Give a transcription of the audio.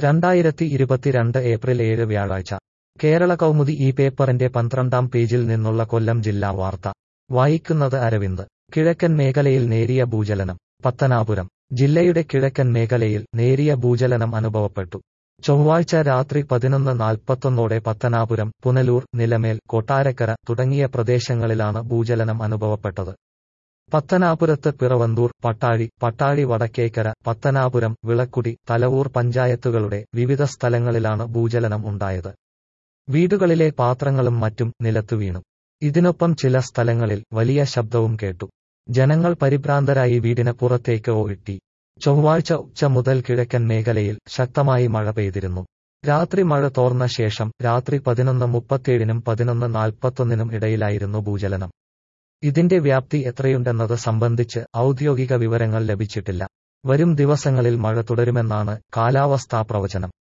രണ്ടായിരത്തി ഇരുപത്തിരണ്ട് ഏപ്രിൽ ഏഴ് വ്യാഴാഴ്ച കേരള കൗമുദി ഈ പേപ്പറിന്റെ പന്ത്രണ്ടാം പേജിൽ നിന്നുള്ള കൊല്ലം ജില്ലാ വാർത്ത വായിക്കുന്നത് അരവിന്ദ് കിഴക്കൻ മേഖലയിൽ നേരിയ ഭൂചലനം പത്തനാപുരം ജില്ലയുടെ കിഴക്കൻ മേഖലയിൽ നേരിയ ഭൂചലനം അനുഭവപ്പെട്ടു ചൊവ്വാഴ്ച രാത്രി പതിനൊന്ന് നാൽപ്പത്തൊന്നോടെ പത്തനാപുരം പുനലൂർ നിലമേൽ കൊട്ടാരക്കര തുടങ്ങിയ പ്രദേശങ്ങളിലാണ് ഭൂചലനം അനുഭവപ്പെട്ടത് പത്തനാപുരത്ത് പിറവന്തൂർ പട്ടാഴി പട്ടാഴി വടക്കേക്കര പത്തനാപുരം വിളക്കുടി തലവൂർ പഞ്ചായത്തുകളുടെ വിവിധ സ്ഥലങ്ങളിലാണ് ഭൂചലനം ഉണ്ടായത് വീടുകളിലെ പാത്രങ്ങളും മറ്റും നിലത്തു വീണു ഇതിനൊപ്പം ചില സ്ഥലങ്ങളിൽ വലിയ ശബ്ദവും കേട്ടു ജനങ്ങൾ പരിഭ്രാന്തരായി വീടിന് പുറത്തേക്ക് ഓടി ചൊവ്വാഴ്ച ഉച്ച മുതൽ കിഴക്കൻ മേഖലയിൽ ശക്തമായി മഴ പെയ്തിരുന്നു രാത്രി മഴ തോർന്ന ശേഷം രാത്രി പതിനൊന്ന് മുപ്പത്തിയേഴിനും പതിനൊന്ന് നാൽപ്പത്തൊന്നിനും ഇടയിലായിരുന്നു ഭൂചലനം ഇതിന്റെ വ്യാപ്തി എത്രയുണ്ടെന്നത് സംബന്ധിച്ച് ഔദ്യോഗിക വിവരങ്ങൾ ലഭിച്ചിട്ടില്ല വരും ദിവസങ്ങളിൽ മഴ തുടരുമെന്നാണ് കാലാവസ്ഥാ പ്രവചനം